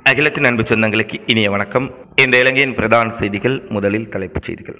அகிலத்தின் அன்பு சொந்தங்களுக்கு இனிய வணக்கம் இந்த இலங்கையின் பிரதான செய்திகள் முதலில் தலைப்புச் செய்திகள்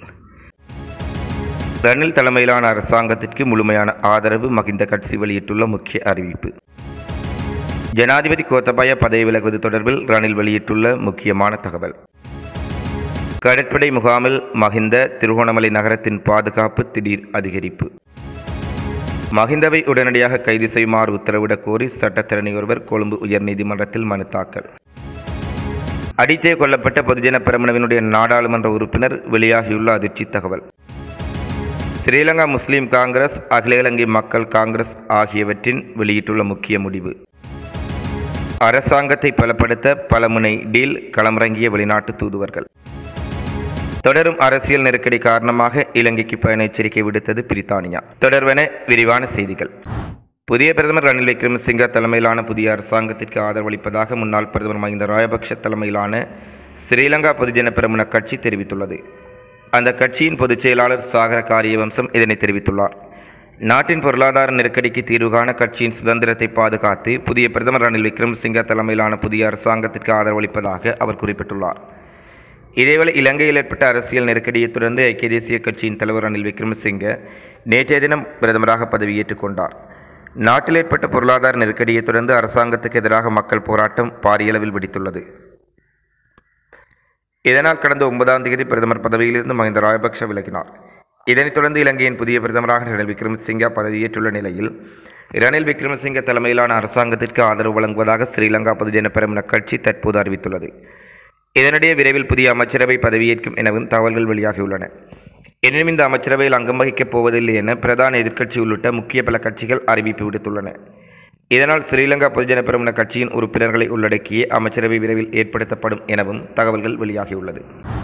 ரணில் தலைமையிலான அரசாங்கத்திற்கு முழுமையான ஆதரவு மகிந்த கட்சி வெளியிட்டுள்ள முக்கிய அறிவிப்பு ஜனாதிபதி கோத்தபாய பதவி விலகுவது தொடர்பில் ரணில் வெளியிட்டுள்ள முக்கியமான தகவல் கடற்படை முகாமில் மகிந்த திருகோணமலை நகரத்தின் பாதுகாப்பு திடீர் அதிகரிப்பு மகிந்தவை உடனடியாக கைது செய்யுமாறு உத்தரவிடக் கோரி சட்டத்திரணி ஒருவர் கொழும்பு உயர்நீதிமன்றத்தில் மனு தாக்கல் அடித்தே கொல்லப்பட்ட பொதுஜன பெரமுனவினுடைய நாடாளுமன்ற உறுப்பினர் வெளியாகியுள்ள அதிர்ச்சி தகவல் ஸ்ரீலங்கா முஸ்லீம் காங்கிரஸ் அகில இலங்கை மக்கள் காங்கிரஸ் ஆகியவற்றின் வெளியிட்டுள்ள முக்கிய முடிவு அரசாங்கத்தை பலப்படுத்த பலமுனை டீல் களமிறங்கிய வெளிநாட்டு தூதுவர்கள் தொடரும் அரசியல் நெருக்கடி காரணமாக இலங்கைக்கு பயண எச்சரிக்கை விடுத்தது பிரித்தானியா தொடர்வென விரிவான செய்திகள் புதிய பிரதமர் ரணில் விக்ரமசிங்க தலைமையிலான புதிய அரசாங்கத்திற்கு ஆதரவளிப்பதாக முன்னாள் பிரதமர் மஹிந்த ராயபக்ஷ தலைமையிலான ஸ்ரீலங்கா பொதுஜன பெரமுன கட்சி தெரிவித்துள்ளது அந்த கட்சியின் பொதுச் செயலாளர் சாகர காரியவம்சம் இதனை தெரிவித்துள்ளார் நாட்டின் பொருளாதார நெருக்கடிக்கு தீர்வு காண கட்சியின் சுதந்திரத்தை பாதுகாத்து புதிய பிரதமர் ரணில் விக்ரமசிங்க தலைமையிலான புதிய அரசாங்கத்திற்கு ஆதரவளிப்பதாக அவர் குறிப்பிட்டுள்ளார் இதேவேளை இலங்கையில் ஏற்பட்ட அரசியல் நெருக்கடியை தொடர்ந்து ஐக்கிய தேசிய கட்சியின் தலைவர் ரணில் விக்ரமசிங்க நேற்றைய தினம் பிரதமராக பதவியேற்றுக் கொண்டார் நாட்டில் ஏற்பட்ட பொருளாதார நெருக்கடியை தொடர்ந்து அரசாங்கத்துக்கு எதிராக மக்கள் போராட்டம் பாரியளவில் வெடித்துள்ளது இதனால் கடந்த ஒன்பதாம் தேதி பிரதமர் பதவியிலிருந்து மஹிந்த ராஜபக்ஷ விலகினார் இதனைத் தொடர்ந்து இலங்கையின் புதிய பிரதமராக ரணில் விக்ரமசிங்க பதவியேற்றுள்ள நிலையில் ரணில் விக்ரமசிங்க தலைமையிலான அரசாங்கத்திற்கு ஆதரவு வழங்குவதாக ஸ்ரீலங்கா பொதுஜன பெரமுன கட்சி தற்போது அறிவித்துள்ளது இதனிடையே விரைவில் புதிய அமைச்சரவை பதவியேற்கும் எனவும் தகவல்கள் வெளியாகியுள்ளன எனினும் இந்த அமைச்சரவையில் அங்கம் வகிக்கப் போவதில்லை என பிரதான எதிர்க்கட்சி உள்ளிட்ட முக்கிய பல கட்சிகள் அறிவிப்பு விடுத்துள்ளன இதனால் ஸ்ரீலங்கா பொதுஜன பெரமுன கட்சியின் உறுப்பினர்களை உள்ளடக்கிய அமைச்சரவை விரைவில் ஏற்படுத்தப்படும் எனவும் தகவல்கள் வெளியாகியுள்ளது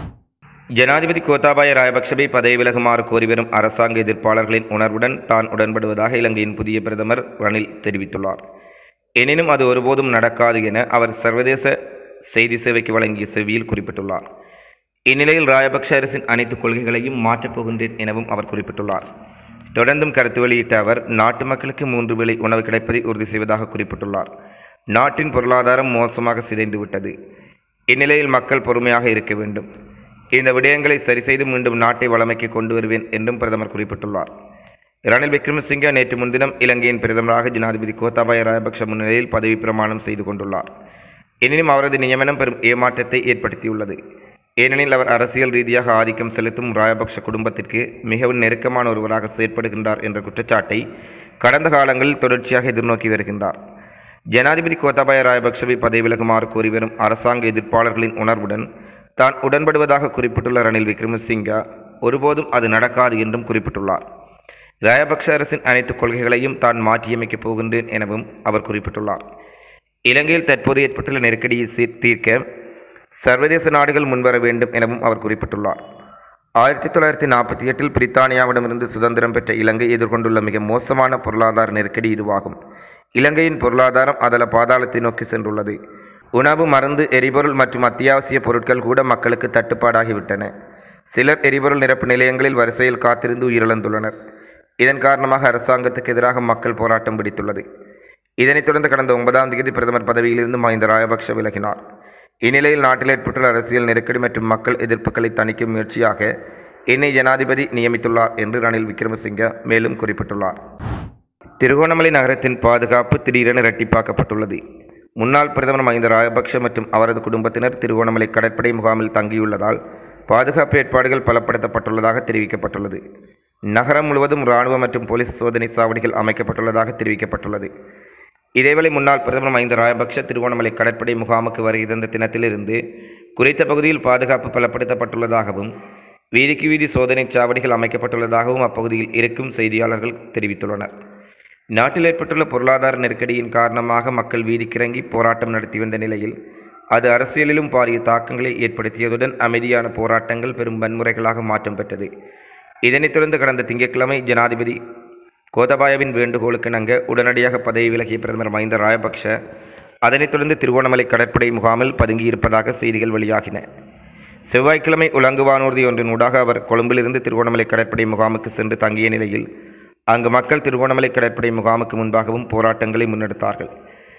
ஜனாதிபதி கோத்தாபாய ராயபக்சவை பதவி விலகுமாறு கோரி வரும் அரசாங்க எதிர்ப்பாளர்களின் உணர்வுடன் தான் உடன்படுவதாக இலங்கையின் புதிய பிரதமர் ரணில் தெரிவித்துள்ளார் எனினும் அது ஒருபோதும் நடக்காது என அவர் சர்வதேச செய்தி சேவைக்கு வழங்கிய செவியில் குறிப்பிட்டுள்ளார் இந்நிலையில் ராயபக்ஷ அரசின் அனைத்து கொள்கைகளையும் மாற்றப் போகின்றேன் எனவும் அவர் குறிப்பிட்டுள்ளார் தொடர்ந்தும் கருத்து வெளியிட்ட அவர் நாட்டு மக்களுக்கு மூன்று வேளை உணவு கிடைப்பதை உறுதி செய்வதாக குறிப்பிட்டுள்ளார் நாட்டின் பொருளாதாரம் மோசமாக சிதைந்து விட்டது இந்நிலையில் மக்கள் பொறுமையாக இருக்க வேண்டும் இந்த விடயங்களை சரிசெய்து மீண்டும் நாட்டை வளமைக்கு கொண்டு வருவேன் என்றும் பிரதமர் குறிப்பிட்டுள்ளார் ரணில் விக்ரமசிங்க நேற்று முன்தினம் இலங்கையின் பிரதமராக ஜனாதிபதி கோத்தாபாய ராஜபக்ஷ முன்னிலையில் பதவி பிரமாணம் செய்து கொண்டுள்ளார் எனினும் அவரது நியமனம் பெரும் ஏமாற்றத்தை ஏற்படுத்தியுள்ளது ஏனெனில் அவர் அரசியல் ரீதியாக ஆதிக்கம் செலுத்தும் ராயபக்ஷ குடும்பத்திற்கு மிகவும் நெருக்கமான ஒருவராக செயற்படுகின்றார் என்ற குற்றச்சாட்டை கடந்த காலங்களில் தொடர்ச்சியாக எதிர்நோக்கி வருகின்றார் ஜனாதிபதி கோத்தாபாய ராயபக்ஷவை பதவி விலகுமாறு கோரி வரும் அரசாங்க எதிர்ப்பாளர்களின் உணர்வுடன் தான் உடன்படுவதாக குறிப்பிட்டுள்ள ரணில் விக்ரமசிங்கா ஒருபோதும் அது நடக்காது என்றும் குறிப்பிட்டுள்ளார் ராயபக்ஷ அரசின் அனைத்து கொள்கைகளையும் தான் மாற்றியமைக்கப் போகின்றேன் எனவும் அவர் குறிப்பிட்டுள்ளார் இலங்கையில் தற்போது ஏற்பட்டுள்ள நெருக்கடியை சீர் தீர்க்க சர்வதேச நாடுகள் முன்வர வேண்டும் எனவும் அவர் குறிப்பிட்டுள்ளார் ஆயிரத்தி தொள்ளாயிரத்தி நாற்பத்தி எட்டில் பிரித்தானியாவிடமிருந்து சுதந்திரம் பெற்ற இலங்கை எதிர்கொண்டுள்ள மிக மோசமான பொருளாதார நெருக்கடி இதுவாகும் இலங்கையின் பொருளாதாரம் அதல பாதாளத்தை நோக்கி சென்றுள்ளது உணவு மருந்து எரிபொருள் மற்றும் அத்தியாவசிய பொருட்கள் கூட மக்களுக்கு தட்டுப்பாடாகிவிட்டன சிலர் எரிபொருள் நிரப்பு நிலையங்களில் வரிசையில் காத்திருந்து உயிரிழந்துள்ளனர் இதன் காரணமாக அரசாங்கத்துக்கு எதிராக மக்கள் போராட்டம் பிடித்துள்ளது இதனைத் தொடர்ந்து கடந்த ஒன்பதாம் தேதி பிரதமர் பதவியிலிருந்து மஹிந்த ராஜபக்ஷ விலகினார் இந்நிலையில் நாட்டில் ஏற்பட்டுள்ள அரசியல் நெருக்கடி மற்றும் மக்கள் எதிர்ப்புகளை தணிக்கும் முயற்சியாக என்னை ஜனாதிபதி நியமித்துள்ளார் என்று ரணில் விக்ரமசிங்க மேலும் குறிப்பிட்டுள்ளார் திருகோணமலை நகரத்தின் பாதுகாப்பு திடீரென இரட்டிப்பாக்கப்பட்டுள்ளது முன்னாள் பிரதமர் மஹிந்த ராஜபக்ஷ மற்றும் அவரது குடும்பத்தினர் திருகோணமலை கடற்படை முகாமில் தங்கியுள்ளதால் பாதுகாப்பு ஏற்பாடுகள் பலப்படுத்தப்பட்டுள்ளதாக தெரிவிக்கப்பட்டுள்ளது நகரம் முழுவதும் இராணுவ மற்றும் போலீஸ் சோதனை சாவடிகள் அமைக்கப்பட்டுள்ளதாக தெரிவிக்கப்பட்டுள்ளது இதேவேளை முன்னாள் பிரதமர் மஹிந்த ராஜபக்ஷ திருவோணமலை கடற்படை முகாமுக்கு வருகை தந்த தினத்திலிருந்து குறித்த பகுதியில் பாதுகாப்பு பலப்படுத்தப்பட்டுள்ளதாகவும் வீதிக்கு வீதி சோதனை சாவடிகள் அமைக்கப்பட்டுள்ளதாகவும் அப்பகுதியில் இருக்கும் செய்தியாளர்கள் தெரிவித்துள்ளனர் நாட்டில் ஏற்பட்டுள்ள பொருளாதார நெருக்கடியின் காரணமாக மக்கள் வீதிக்கிறங்கி போராட்டம் நடத்தி வந்த நிலையில் அது அரசியலிலும் பாரிய தாக்கங்களை ஏற்படுத்தியதுடன் அமைதியான போராட்டங்கள் பெரும் வன்முறைகளாக மாற்றம் பெற்றது இதனைத் தொடர்ந்து கடந்த திங்கட்கிழமை ஜனாதிபதி கோதபாயவின் வேண்டுகோளுக்கு இணங்க உடனடியாக பதவி விலகிய பிரதமர் மஹிந்த ராஜபக்ஷ அதனைத் தொடர்ந்து திருவோணமலை கடற்படை முகாமில் பதுங்கியிருப்பதாக செய்திகள் வெளியாகின செவ்வாய்க்கிழமை உலங்குவானூர்தி ஒன்றின் ஊடாக அவர் கொழும்பிலிருந்து திருவோணமலை கடற்படை முகாமுக்கு சென்று தங்கிய நிலையில் அங்கு மக்கள் திருவோணமலை கடற்படை முகாமுக்கு முன்பாகவும் போராட்டங்களை முன்னெடுத்தார்கள்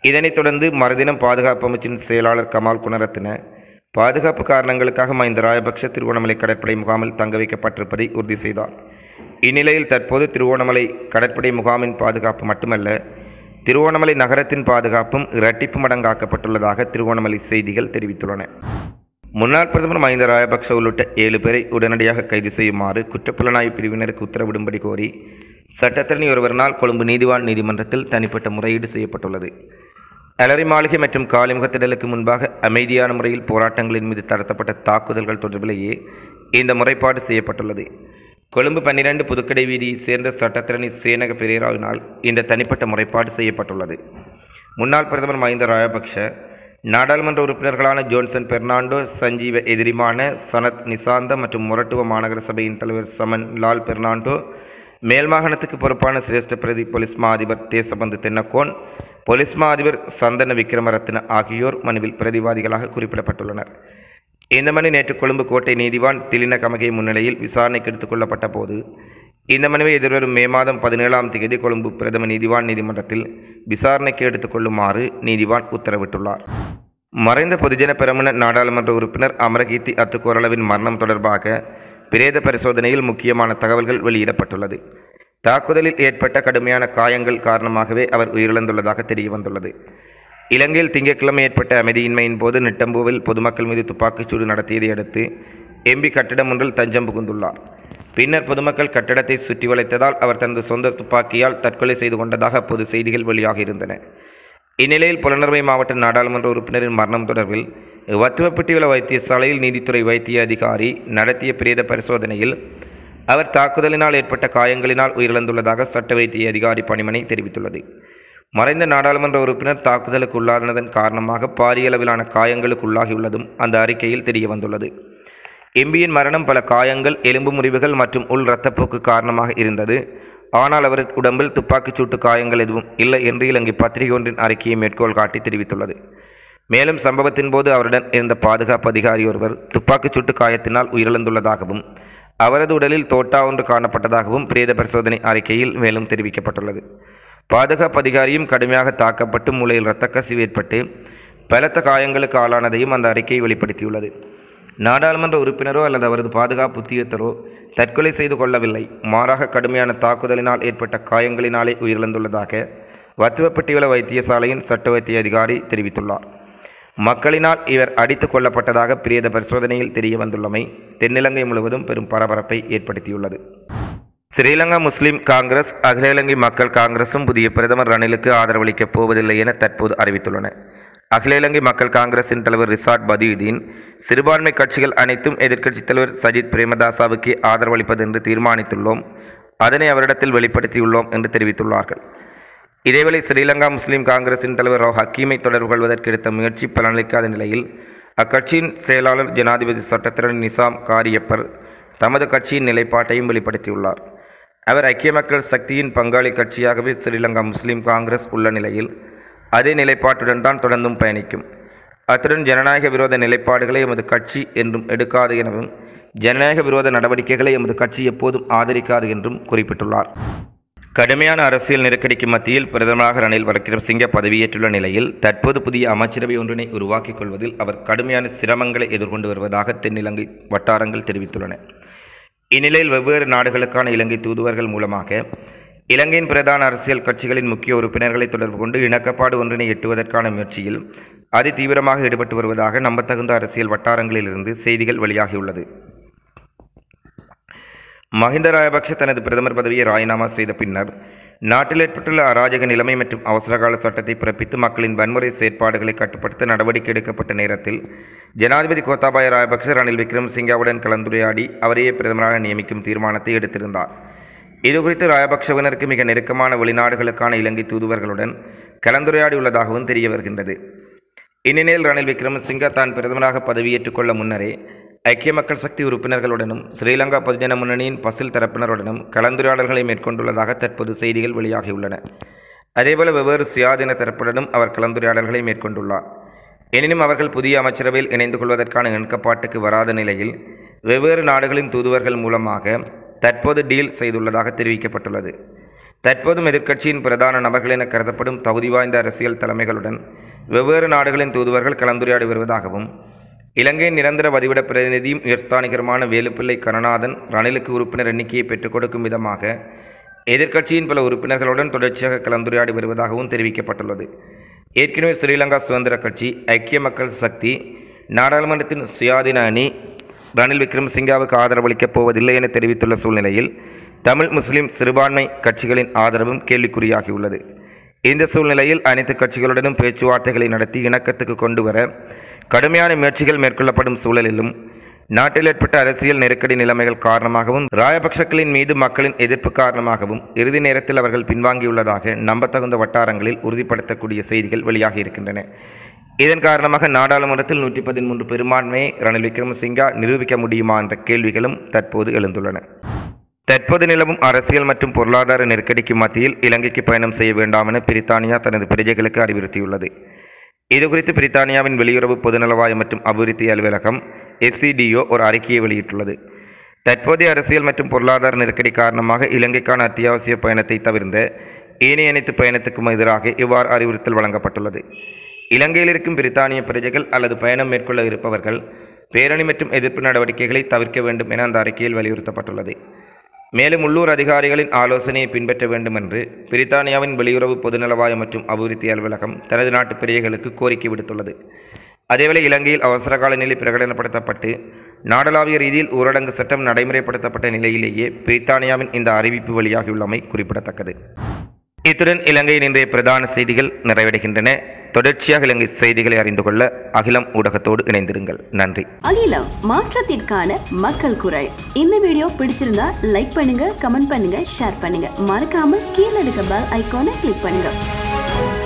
இதனைத் தொடர்ந்து மறுதினம் பாதுகாப்பு அமைச்சின் செயலாளர் கமால் குணரத்ன பாதுகாப்பு காரணங்களுக்காக மஹிந்த ராஜபக்ஷ திருவோணமலை கடற்படை முகாமில் தங்க வைக்கப்பட்டிருப்பதை உறுதி செய்தார் இந்நிலையில் தற்போது திருவோணமலை கடற்படை முகாமின் பாதுகாப்பு மட்டுமல்ல திருவோணமலை நகரத்தின் பாதுகாப்பும் இரட்டிப்பு மடங்காக்கப்பட்டுள்ளதாக திருவோணமலை செய்திகள் தெரிவித்துள்ளன முன்னாள் பிரதமர் மஹிந்த ராஜபக்ஷ உள்ளிட்ட ஏழு பேரை உடனடியாக கைது செய்யுமாறு குற்றப்புலனாய்வு பிரிவினருக்கு உத்தரவிடும்படி கோரி சட்டத்தரணி ஒருவரினால் கொழும்பு நீதிவான் நீதிமன்றத்தில் தனிப்பட்ட முறையீடு செய்யப்பட்டுள்ளது அலரி மாளிகை மற்றும் காலிமுகத்திடலுக்கு முன்பாக அமைதியான முறையில் போராட்டங்களின் மீது நடத்தப்பட்ட தாக்குதல்கள் தொடர்பிலேயே இந்த முறைப்பாடு செய்யப்பட்டுள்ளது கொழும்பு பன்னிரண்டு புதுக்கடை வீதியைச் சேர்ந்த சட்டத்திரணி சேனக பெரேராவினால் இந்த தனிப்பட்ட முறைப்பாடு செய்யப்பட்டுள்ளது முன்னாள் பிரதமர் மஹிந்த ராஜபக்ஷ நாடாளுமன்ற உறுப்பினர்களான ஜோன்சன் பெர்னாண்டோ சஞ்சீவ எதிரிமான சனத் நிசாந்த மற்றும் மொரட்டுவ மாநகர சபையின் தலைவர் சமன் லால் பெர்னாண்டோ மேல் மாகாணத்துக்கு பொறுப்பான சிரேஷ்ட பிரதி போலீஸ் மா அதிபர் தேசபந்து தென்னக்கோன் போலீஸ் மா அதிபர் சந்தன விக்ரமரத்ன ஆகியோர் மனுவில் பிரதிவாதிகளாக குறிப்பிடப்பட்டுள்ளனர் இந்த மனு நேற்று கொழும்பு கோட்டை நீதிவான் திலின கமகை முன்னிலையில் விசாரணைக்கு எடுத்துக் கொள்ளப்பட்ட போது இந்த மனுவை எதிர்வரும் மே மாதம் பதினேழாம் தேதி கொழும்பு பிரதம நீதிவான் நீதிமன்றத்தில் விசாரணைக்கு எடுத்துக்கொள்ளுமாறு நீதிவான் உத்தரவிட்டுள்ளார் மறைந்த பொதுஜன பெரமுன நாடாளுமன்ற உறுப்பினர் அமரகீர்த்தி அத்துக்கோரளவின் மரணம் தொடர்பாக பிரேத பரிசோதனையில் முக்கியமான தகவல்கள் வெளியிடப்பட்டுள்ளது தாக்குதலில் ஏற்பட்ட கடுமையான காயங்கள் காரணமாகவே அவர் உயிரிழந்துள்ளதாக தெரிய வந்துள்ளது இலங்கையில் திங்கட்கிழமை ஏற்பட்ட அமைதியின்மையின் போது நிட்டம்பூவில் பொதுமக்கள் மீது துப்பாக்கிச்சூடு நடத்தியதை அடுத்து எம்பி கட்டிடம் ஒன்றில் தஞ்சம் புகுந்துள்ளார் பின்னர் பொதுமக்கள் கட்டடத்தை சுற்றி வளைத்ததால் அவர் தனது சொந்த துப்பாக்கியால் தற்கொலை செய்து கொண்டதாக அப்போது செய்திகள் வெளியாக இருந்தன இந்நிலையில் புலனர்வை மாவட்ட நாடாளுமன்ற உறுப்பினரின் மரணம் தொடர்பில் வத்துவப்பட்டியுள்ள வைத்தியசாலையில் நீதித்துறை வைத்திய அதிகாரி நடத்திய பிரேத பரிசோதனையில் அவர் தாக்குதலினால் ஏற்பட்ட காயங்களினால் உயிரிழந்துள்ளதாக சட்ட வைத்திய அதிகாரி பணிமனை தெரிவித்துள்ளது மறைந்த நாடாளுமன்ற உறுப்பினர் தாக்குதலுக்கு உள்ளானதன் காரணமாக பாரிய அளவிலான காயங்களுக்கு உள்ளாகியுள்ளதும் அந்த அறிக்கையில் தெரிய வந்துள்ளது எம்பியின் மரணம் பல காயங்கள் எலும்பு முறிவுகள் மற்றும் உள் இரத்தப்போக்கு காரணமாக இருந்தது ஆனால் அவர் உடம்பில் துப்பாக்கிச்சூட்டு காயங்கள் எதுவும் இல்லை என்று இலங்கை பத்திரிகை ஒன்றின் அறிக்கையை மேற்கோள் காட்டி தெரிவித்துள்ளது மேலும் சம்பவத்தின் போது அவருடன் இருந்த பாதுகாப்பு அதிகாரி ஒருவர் துப்பாக்கிச்சூட்டு காயத்தினால் உயிரிழந்துள்ளதாகவும் அவரது உடலில் தோட்டா ஒன்று காணப்பட்டதாகவும் பிரேத பரிசோதனை அறிக்கையில் மேலும் தெரிவிக்கப்பட்டுள்ளது பாதுகாப்பு அதிகாரியும் கடுமையாக தாக்கப்பட்டு மூளையில் இரத்த கசிவு ஏற்பட்டு பலத்த காயங்களுக்கு ஆளானதையும் அந்த அறிக்கை வெளிப்படுத்தியுள்ளது நாடாளுமன்ற உறுப்பினரோ அல்லது அவரது பாதுகாப்பு உத்தியோகத்தரோ தற்கொலை செய்து கொள்ளவில்லை மாறாக கடுமையான தாக்குதலினால் ஏற்பட்ட காயங்களினாலே உயிரிழந்துள்ளதாக வத்துவப்பட்டியுள்ள வைத்தியசாலையின் சட்ட வைத்திய அதிகாரி தெரிவித்துள்ளார் மக்களினால் இவர் அடித்து கொல்லப்பட்டதாக பிரேத பரிசோதனையில் தெரிய வந்துள்ளமை தென்னிலங்கை முழுவதும் பெரும் பரபரப்பை ஏற்படுத்தியுள்ளது ஸ்ரீலங்கா முஸ்லிம் காங்கிரஸ் அகில இலங்கை மக்கள் காங்கிரசும் புதிய பிரதமர் ரணிலுக்கு ஆதரவளிக்கப் போவதில்லை என தற்போது அறிவித்துள்ளன அகில இலங்கை மக்கள் காங்கிரசின் தலைவர் ரிசாட் பதியுதீன் சிறுபான்மை கட்சிகள் அனைத்தும் எதிர்க்கட்சித் தலைவர் சஜித் பிரேமதாசாவுக்கு ஆதரவளிப்பது என்று தீர்மானித்துள்ளோம் அதனை அவரிடத்தில் வெளிப்படுத்தியுள்ளோம் என்று தெரிவித்துள்ளார்கள் இதேவேளை ஸ்ரீலங்கா முஸ்லிம் காங்கிரசின் தலைவர் ரோ ஹக்கீமை தொடர்பு கொள்வதற்கு எடுத்த முயற்சி பலனளிக்காத நிலையில் அக்கட்சியின் செயலாளர் ஜனாதிபதி சட்டத்திரணி நிசாம் காரியப்பர் தமது கட்சியின் நிலைப்பாட்டையும் வெளிப்படுத்தியுள்ளார் அவர் ஐக்கிய மக்கள் சக்தியின் பங்காளி கட்சியாகவே ஸ்ரீலங்கா முஸ்லிம் காங்கிரஸ் உள்ள நிலையில் அதே நிலைப்பாட்டுடன் தான் தொடர்ந்தும் பயணிக்கும் அத்துடன் ஜனநாயக விரோத நிலைப்பாடுகளை எமது கட்சி என்றும் எடுக்காது எனவும் ஜனநாயக விரோத நடவடிக்கைகளை எமது கட்சி எப்போதும் ஆதரிக்காது என்றும் குறிப்பிட்டுள்ளார் கடுமையான அரசியல் நெருக்கடிக்கு மத்தியில் பிரதமராக ரணில் விக்ரமசிங்க பதவியேற்றுள்ள நிலையில் தற்போது புதிய அமைச்சரவை ஒன்றினை உருவாக்கிக் கொள்வதில் அவர் கடுமையான சிரமங்களை எதிர்கொண்டு வருவதாக தென்னிலங்கை வட்டாரங்கள் தெரிவித்துள்ளன இந்நிலையில் வெவ்வேறு நாடுகளுக்கான இலங்கை தூதுவர்கள் மூலமாக இலங்கையின் பிரதான அரசியல் கட்சிகளின் முக்கிய உறுப்பினர்களை தொடர்பு கொண்டு இணக்கப்பாடு ஒன்றினை எட்டுவதற்கான முயற்சியில் அதி தீவிரமாக ஈடுபட்டு வருவதாக நம்பத்தகுந்த அரசியல் வட்டாரங்களிலிருந்து செய்திகள் வெளியாகியுள்ளது மஹிந்த ராஜபக்ஷ தனது பிரதமர் பதவியை ராஜினாமா செய்த பின்னர் நாட்டில் ஏற்பட்டுள்ள அராஜக நிலைமை மற்றும் அவசரகால சட்டத்தை பிறப்பித்து மக்களின் வன்முறை செயற்பாடுகளை கட்டுப்படுத்த நடவடிக்கை எடுக்கப்பட்ட நேரத்தில் ஜனாதிபதி கோத்தாபாய ராஜபக்ஷ ரணில் விக்ரமசிங்காவுடன் கலந்துரையாடி அவரையே பிரதமராக நியமிக்கும் தீர்மானத்தை எடுத்திருந்தார் இதுகுறித்து ராஜபக்ஷவினருக்கு மிக நெருக்கமான வெளிநாடுகளுக்கான இலங்கை தூதுவர்களுடன் கலந்துரையாடியுள்ளதாகவும் தெரிய வருகின்றது இந்நிலையில் ரணில் விக்ரமசிங்க தான் பிரதமராக பதவியேற்றுக் கொள்ள முன்னரே ஐக்கிய மக்கள் சக்தி உறுப்பினர்களுடனும் ஸ்ரீலங்கா பொதுஜன முன்னணியின் பசில் தரப்பினருடனும் கலந்துரையாடல்களை மேற்கொண்டுள்ளதாக தற்போது செய்திகள் வெளியாகியுள்ளன அதேபோல வெவ்வேறு சுயாதீன தரப்புடனும் அவர் கலந்துரையாடல்களை மேற்கொண்டுள்ளார் எனினும் அவர்கள் புதிய அமைச்சரவையில் இணைந்து கொள்வதற்கான இணக்கப்பாட்டுக்கு வராத நிலையில் வெவ்வேறு நாடுகளின் தூதுவர்கள் மூலமாக தற்போது டீல் செய்துள்ளதாக தெரிவிக்கப்பட்டுள்ளது தற்போதும் எதிர்க்கட்சியின் பிரதான நபர்கள் என கருதப்படும் தகுதி வாய்ந்த அரசியல் தலைமைகளுடன் வெவ்வேறு நாடுகளின் தூதுவர்கள் கலந்துரையாடி வருவதாகவும் இலங்கையின் நிரந்தர வதிவிட பிரதிநிதியும் உயர்ஸ்தானிகருமான வேலுப்பிள்ளை கருணாதன் ரணிலுக்கு உறுப்பினர் எண்ணிக்கையை பெற்றுக் கொடுக்கும் விதமாக எதிர்க்கட்சியின் பல உறுப்பினர்களுடன் தொடர்ச்சியாக கலந்துரையாடி வருவதாகவும் தெரிவிக்கப்பட்டுள்ளது ஏற்கனவே ஸ்ரீலங்கா சுதந்திர கட்சி ஐக்கிய மக்கள் சக்தி நாடாளுமன்றத்தின் சுயாதீன அணி ரணில் விக்ரமசிங்காவுக்கு ஆதரவளிக்கப் போவதில்லை என தெரிவித்துள்ள சூழ்நிலையில் தமிழ் முஸ்லிம் சிறுபான்மை கட்சிகளின் ஆதரவும் கேள்விக்குறியாகியுள்ளது இந்த சூழ்நிலையில் அனைத்து கட்சிகளுடனும் பேச்சுவார்த்தைகளை நடத்தி இணக்கத்துக்கு கொண்டு வர கடுமையான முயற்சிகள் மேற்கொள்ளப்படும் சூழலிலும் நாட்டில் ஏற்பட்ட அரசியல் நெருக்கடி நிலைமைகள் காரணமாகவும் ராயபக்ஷக்களின் மீது மக்களின் எதிர்ப்பு காரணமாகவும் இறுதி நேரத்தில் அவர்கள் பின்வாங்கியுள்ளதாக நம்பத்தகுந்த வட்டாரங்களில் உறுதிப்படுத்தக்கூடிய செய்திகள் வெளியாகி இருக்கின்றன இதன் காரணமாக நாடாளுமன்றத்தில் நூற்றி பதிமூன்று பெரும்பான்மையை ரணில் விக்ரமசிங்கா நிரூபிக்க முடியுமா என்ற கேள்விகளும் தற்போது எழுந்துள்ளன தற்போது நிலவும் அரசியல் மற்றும் பொருளாதார நெருக்கடிக்கு மத்தியில் இலங்கைக்கு பயணம் செய்ய வேண்டாம் என பிரித்தானியா தனது பிரஜைகளுக்கு அறிவுறுத்தியுள்ளது இதுகுறித்து பிரித்தானியாவின் வெளியுறவு பொதுநலவாய மற்றும் அபிவிருத்தி அலுவலகம் எஃப்சிடிஓ ஒரு அறிக்கையை வெளியிட்டுள்ளது தற்போதைய அரசியல் மற்றும் பொருளாதார நெருக்கடி காரணமாக இலங்கைக்கான அத்தியாவசிய பயணத்தை தவிர்ந்த ஏனைய அனைத்து பயணத்துக்கும் எதிராக இவ்வாறு அறிவுறுத்தல் வழங்கப்பட்டுள்ளது இலங்கையில் இருக்கும் பிரித்தானிய பிரஜைகள் அல்லது பயணம் மேற்கொள்ள இருப்பவர்கள் பேரணி மற்றும் எதிர்ப்பு நடவடிக்கைகளை தவிர்க்க வேண்டும் என அந்த அறிக்கையில் வலியுறுத்தப்பட்டுள்ளது மேலும் உள்ளூர் அதிகாரிகளின் ஆலோசனையை பின்பற்ற வேண்டும் என்று பிரித்தானியாவின் வெளியுறவு பொதுநலவாய மற்றும் அபிவிருத்தி அலுவலகம் தனது நாட்டு பிரிவுகளுக்கு கோரிக்கை விடுத்துள்ளது அதேவேளை இலங்கையில் அவசரகால நிலை பிரகடனப்படுத்தப்பட்டு நாடளாவிய ரீதியில் ஊரடங்கு சட்டம் நடைமுறைப்படுத்தப்பட்ட நிலையிலேயே பிரித்தானியாவின் இந்த அறிவிப்பு வெளியாகியுள்ளமை குறிப்பிடத்தக்கது இத்துடன் இலங்கையின் இன்றைய பிரதான செய்திகள் நிறைவடைகின்றன தொடர்ச்சியாக இலங்கை செய்திகளை அறிந்து கொள்ள அகிலம் ஊடகத்தோடு இணைந்திருங்கள் நன்றி அகிலம் மாற்றத்திற்கான மக்கள் குரல் இந்த வீடியோ பிடிச்சிருந்தா லைக் பண்ணுங்க கமெண்ட் பண்ணுங்க ஷேர் பண்ணுங்க மறக்காம கீழே இருக்க பெல் ஐகானை கிளிக் பண்ணுங்க